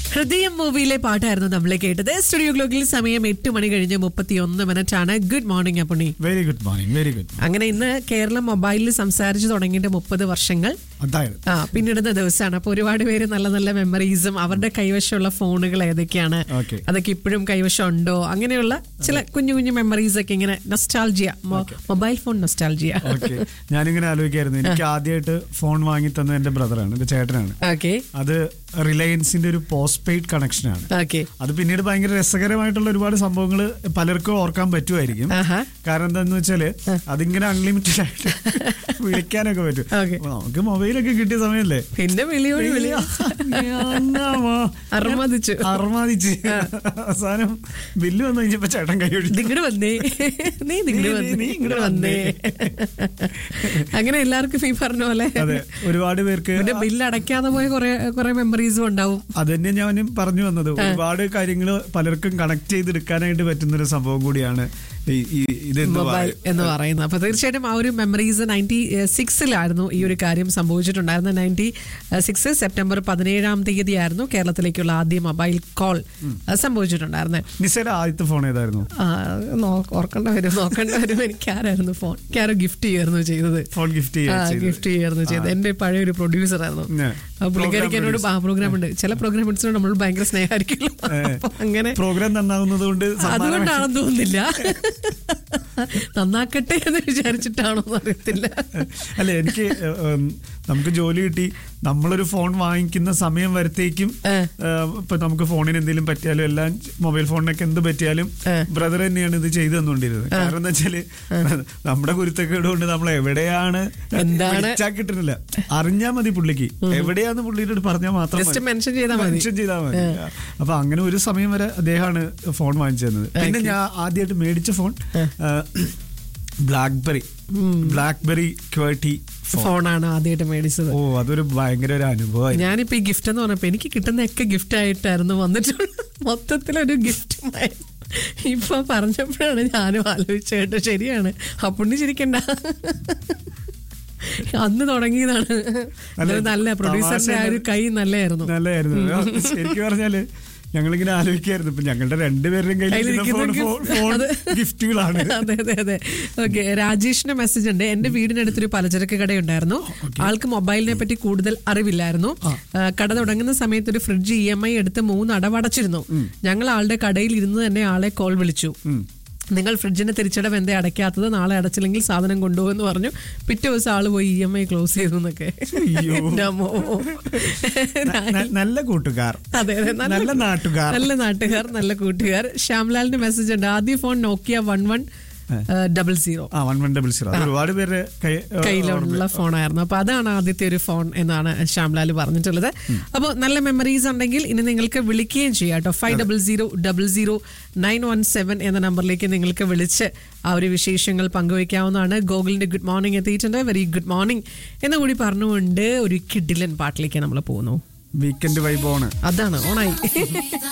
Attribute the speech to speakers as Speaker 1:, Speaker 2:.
Speaker 1: ഹൃദയം മൂവിയിലെ പാട്ടായിരുന്നു നമ്മൾ കേട്ടത് സ്റ്റുഡിയോ ഗ്ലോക്കിൽ സമയം എട്ട് മണി കഴിഞ്ഞ് മുപ്പത്തി ഒന്ന് മിനിറ്റ് ആണ് good morning Appunni
Speaker 2: very good morning very good
Speaker 1: അങ്ങനെ ഇന്ന് കേരളം മൊബൈലിൽ സംസാരിച്ചു തുടങ്ങിയിട്ട് മുപ്പത് വർഷങ്ങൾ
Speaker 2: അതായത്
Speaker 1: ആ പിന്നിടുന്ന ദിവസമാണ് അപ്പൊ ഒരുപാട് പേര് നല്ല നല്ല മെമ്മറീസും അവരുടെ കൈവശമുള്ള ഫോണുകൾ ഏതൊക്കെയാണ്
Speaker 2: Okay.
Speaker 1: അതൊക്കെ ഇപ്പോഴും കൈവശം ഉണ്ടോ അങ്ങനെയുള്ള ചില കുഞ്ഞു കുഞ്ഞു മെമ്മറീസ് ഒക്കെ ഇങ്ങനെ nostalgia mobile phone nostalgia
Speaker 2: okay ഞാനിങ്ങനെ ആലോചിക്കായിരുന്നു എനിക്ക് ആദ്യമായിട്ട് ഫോൺ വാങ്ങി തന്നത് എന്റെ ബ്രദറാണ് എന്റെ ചേട്ടനാണ്
Speaker 1: ഓക്കെ
Speaker 2: അത് റിലയൻസിന്റെ ഒരു പോസ്റ്റ് പെയ്ഡ് കണക്ഷനാണ്
Speaker 1: ഓക്കെ
Speaker 2: അത് പിന്നീട് ഭയങ്കര രസകരമായിട്ടുള്ള ഒരുപാട് സംഭവങ്ങൾ പലർക്കും ഓർക്കാൻ പറ്റുമായിരിക്കും
Speaker 1: ആഹാ.
Speaker 2: കാരണം എന്താന്ന് വെച്ചാല് അതിങ്ങനെ അൺലിമിറ്റഡ് ആയിട്ട് വിളിക്കാനൊക്കെ പറ്റും
Speaker 1: Okay.
Speaker 2: അപ്പൊ നമുക്ക് മൊബൈലൊക്കെ കിട്ടിയ സമയല്ലേ
Speaker 1: പിന്നെ വിളിയോട് വിളി
Speaker 2: അന്നാമോ.
Speaker 1: അർമാദിച്ചു
Speaker 2: അർമാദിച്ച് അവസാനം ബില്ല് വന്നു കഴിഞ്ഞപ്പോ ചേട്ടൻ കൈ ഒഴിച്ചു
Speaker 1: നിങ്ങട് വന്നേ നീ നിങ്ങട്
Speaker 2: നീ-
Speaker 1: വന്നേ
Speaker 2: നീ
Speaker 1: നിങ്ങട്
Speaker 2: ഇങ്ങട്
Speaker 1: വന്നേ അങ്ങനെ എല്ലാവർക്കും ഈ പറഞ്ഞ പോലെ
Speaker 2: അതെ ഒരുപാട് പേർക്ക്
Speaker 1: പിന്നെ ബില്ല് അടയ്ക്കാതെ പോയ കുറെ കുറെ മെമ്മറീസും ഉണ്ടാവും
Speaker 2: അത് തന്നെ ഞാനും പറഞ്ഞു വന്നത് ഒരുപാട് കാര്യങ്ങൾ പലർക്കും കണക്ട് ചെയ്തെടുക്കാനായിട്ട് പറ്റുന്ന ഒരു സംഭവം കൂടിയാണ് ഈ- ഈ ഇത് എന്ന്
Speaker 1: മൊബൈൽ
Speaker 2: പറയുന്നത്.
Speaker 1: എന്ന് പറയുന്നത് അപ്പൊ തീർച്ചയായിട്ടും ആ ഒരു മെമ്മറീസ് നയൻറ്റി സിക്സിലായിരുന്നു ഈ ഒരു കാര്യം സംഭവിച്ചിട്ടുണ്ടായിരുന്നത് നയൻറ്റി സിക്സ് സെപ്റ്റംബർ പതിനേഴാം തീയതി ആയിരുന്നു കേരളത്തിലേക്കുള്ള ആദ്യ മൊബൈൽ കോൾ സംഭവിച്ചിട്ടുണ്ടായിരുന്നത്
Speaker 2: നിസയുടെ ആദ്യത്തെ ഫോൺ ഏതായിരുന്നു
Speaker 1: ആ, നോ- ഓർക്കേണ്ട വരും നോക്കേണ്ട വരും എനിക്ക് ആരായിരുന്നു ഫോൺ എനിക്ക് ആരോ ഗിഫ്റ്റ് ചെയ്യുമായിരുന്നു ചെയ്തത്
Speaker 2: ഫോൺ ഗിഫ്റ്റ്
Speaker 1: ഗിഫ്റ്റ് ചെയ്യായിരുന്നു ചെയ്തത് എന്റെ പഴയ ഒരു പ്രൊഡ്യൂസർ ആയിരുന്നു
Speaker 2: ഉം.
Speaker 1: ആ പുള്ളിക്കാരിക്ക്
Speaker 2: Program
Speaker 1: എന്നോട് പ്രോഗ്രാം ഉണ്ട് ചില പ്രോഗ്രാംസിനോട് നമ്മൾ ഭയങ്കര സ്നേഹമായിരിക്കുമല്ലോ അപ്പൊ അങ്ങനെ
Speaker 2: പ്രോഗ്രാം നന്നാവുന്നത് കൊണ്ട്
Speaker 1: അതുകൊണ്ടാണെന്ന് തോന്നുന്നില്ല നന്നാക്കട്ടെ എന്ന് വിചാരിച്ചിട്ടാണോ എന്ന് അറിയത്തില്ല
Speaker 2: അല്ല എനിക്ക് ഉം, നമുക്ക് ജോലി കിട്ടി നമ്മളൊരു ഫോൺ വാങ്ങിക്കുന്ന സമയം വരത്തേക്കും
Speaker 1: ഏ.
Speaker 2: ഇപ്പൊ നമുക്ക് ഫോണിന് എന്തെങ്കിലും പറ്റിയാലും എല്ലാം മൊബൈൽ ഫോണിനൊക്കെ എന്ത് പറ്റിയാലും
Speaker 1: ഏ.
Speaker 2: ബ്രദർ തന്നെയാണ് ഇത് ചെയ്തു തന്നുകൊണ്ടിരുന്നത് കാരണം എന്താ വെച്ചാല് നമ്മുടെ കുരുത്തക്കേട് കൊണ്ട് നമ്മൾ എവിടെയാണ്
Speaker 1: എന്താണ്?
Speaker 2: വിളിച്ചാ കിട്ടുന്നില്ല അറിഞ്ഞാ മതി പുള്ളിക്ക് എവിടെയാന്ന് പുള്ളിയോട് പറഞ്ഞാൽ മാത്രം
Speaker 1: ജസ്റ്റ്
Speaker 2: മതി.
Speaker 1: മെൻഷൻ ചെയ്താൽ മതി
Speaker 2: മെൻഷൻ ചെയ്താൽ മതി അപ്പൊ അങ്ങനെ ഒരു സമയം വരെ അദ്ദേഹമാണ് ഫോൺ വാങ്ങിച്ചു തന്നത് പിന്നെ ഞാൻ ആദ്യമായിട്ട് മേടിച്ച phone BlackBerry BlackBerry quality phone
Speaker 1: ഫോണാണ് ആദ്യമായിട്ട് മേടിച്ചത്
Speaker 2: ഓ അതൊരു ഭയങ്കര ഒരു അനുഭവമായി
Speaker 1: ഞാനിപ്പോ ഈ ഗിഫ്റ്റ് എന്ന് പറഞ്ഞപ്പോ എനിക്ക് കിട്ടുന്നതൊക്കെ ഗിഫ്റ്റ് ആയിട്ടായിരുന്നു വന്നിട്ടുള്ളത് മൊത്തത്തിലൊരു ഗിഫ്റ്റ് ഇപ്പൊ പറഞ്ഞപ്പോഴാണ് ഞാനും ആലോചിച്ച കേട്ടോ ശരിയാണ് അപ്പുണ്ണി ചിരിക്കണ്ട അന്ന് തുടങ്ങിയതാണ്
Speaker 2: അല്ല,
Speaker 1: നല്ല പ്രൊഡ്യൂസറിന്റെ ആ ഒരു കൈ നല്ലതായിരുന്നു
Speaker 2: നല്ലതായിരുന്നു ശരിക്കും പറഞ്ഞാല് ഞങ്ങളിങ്ങനെ ആലോചിക്കായിരുന്നു ഇപ്പൊ ഞങ്ങളുടെ രണ്ടുപേരുടെയും
Speaker 1: കയ്യിലിരിക്കുന്ന
Speaker 2: കയ്യിൽ
Speaker 1: gift-
Speaker 2: ഫോൺ
Speaker 1: അത്
Speaker 2: ഗിഫ്റ്റുകളാണ്
Speaker 1: അതെ അതെ അതെ ഓക്കെ രാജേഷിന്റെ മെസ്സേജ് ഉണ്ട് എന്റെ വീടിനടുത്തൊരു പലചരക്ക് കടയുണ്ടായിരുന്നു ആൾക്ക് മൊബൈലിനെ പറ്റി കൂടുതൽ അറിവില്ലായിരുന്നു ആ, കട തുടങ്ങുന്ന സമയത്ത് ഒരു ഫ്രിഡ്ജ് ഇ എം ഐ എടുത്ത് മൂന്ന് അടവടച്ചിരുന്നു ഞങ്ങൾ ആളുടെ കടയിൽ ഇരുന്ന് തന്നെ ആളെ കോൾ വിളിച്ചു നിങ്ങൾ ഫ്രിഡ്ജിന് തിരിച്ചടവ് എന്തേ അടയ്ക്കാത്തത് നാളെ അടച്ചില്ലെങ്കിൽ സാധനം കൊണ്ടുപോകുമെന്ന് പറഞ്ഞു പിറ്റേ ദിവസം ആള് പോയി ഇ എം ഐ ക്ലോസ് ചെയ്തു എന്നൊക്കെ
Speaker 2: അയ്യോ.
Speaker 1: എൻ്റെ അമ്മോ.
Speaker 2: ന- നല്ല കൂട്ടുകാർ
Speaker 1: അതെ അതെ
Speaker 2: നല്ല നാട്ടുകാർ
Speaker 1: നല്ല നാട്ടുകാർ നല്ല കൂട്ടുകാർ ശ്യാംലാലിന്റെ മെസ്സേജ് ഉണ്ട് ആദ്യ phone Nokia one one double zero
Speaker 2: ആ വൺ വൺ ഡബിൾ സീറോ ഒരുപാട് പേര് കൈ
Speaker 1: കയ്യിലുള്ള ഫോണായിരുന്നു അപ്പൊ അതാണ് ആദ്യത്തെ ഒരു ഫോൺ എന്നാണ് ശ്യാംലാൽ പറഞ്ഞിട്ടുള്ളത് അപ്പോൾ നല്ല മെമ്മറീസ് ഉണ്ടെങ്കിൽ ഇനി നിങ്ങൾക്ക് വിളിക്കുകയും ചെയ്യാം കേട്ടോ five double zero double zero nine one seven എന്ന നമ്പറിലേക്ക് നിങ്ങൾക്ക് വിളിച്ച് ആ ഒരു വിശേഷങ്ങൾ പങ്കുവയ്ക്കാവുന്നതാണ് ഗോകുലിന്റെ ഗുഡ് മോർണിംഗ് എത്തിയിട്ടുണ്ട് വെരി ഗുഡ് മോർണിംഗ് എന്ന് കൂടി പറഞ്ഞുകൊണ്ട് ഒരു കിഡിലൻ പാട്ടിലേക്ക് നമ്മൾ പോകുന്നു
Speaker 2: വീക്കെൻഡ് വൈബോണ്
Speaker 1: അതാണ് ഓണായി